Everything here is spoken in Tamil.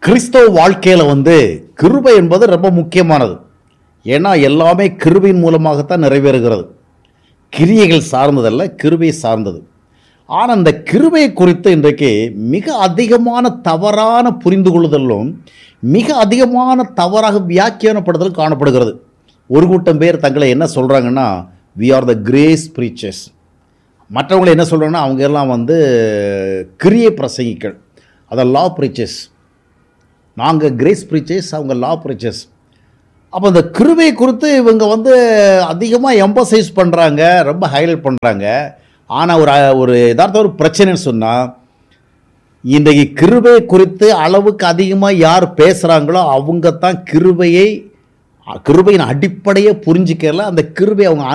கிறிஸ்தவ வாழ்க்கையில் வந்து கிருபை என்பது ரொம்ப முக்கியமானது ஏன்னா எல்லாமே கிருபையின் மூலமாகத்தான் நிறைவேறுகிறது கிரியைகள் சார்ந்ததல்ல கிருபை சார்ந்தது ஆனால் இந்த கிருபை குறித்து இன்றைக்கு மிக அதிகமான தவறான புரிந்து கொள்ளுதலும் மிக அதிகமான தவறாக வியாக்கியானப்படுதலும் காணப்படுகிறது ஒரு கூட்டம் பேர் தங்களை என்ன சொல்கிறாங்கன்னா we are the grace preachers மற்றவங்களை என்ன சொல்கிறாங்கன்னா அவங்க எல்லாம் வந்து கிரியை பிரசங்கிகள் அதை லா ப்ரீச்சர்ஸ் நாங்கள் கிரேஸ் ப்ரீச்சர்ஸ் அவங்க லா ப்ரீச்சர்ஸ் அப்போ இந்த கிருபை குறித்து இவங்க வந்து அதிகமாக எம்பசைஸ் பண்ணுறாங்க ரொம்ப ஹைலைட் பண்ணுறாங்க ஆனால் ஒரு ஒரு யதார்த்த ஒரு பிரச்சனைன்னு சொன்னால் இன்றைக்கு கிருபை குறித்து அளவுக்கு அதிகமாக யார் பேசுகிறாங்களோ அவங்க தான் கிருபையை கிருபையின் அடிப்படையை புரிஞ்சிக்கல அந்த கிருபை அவங்க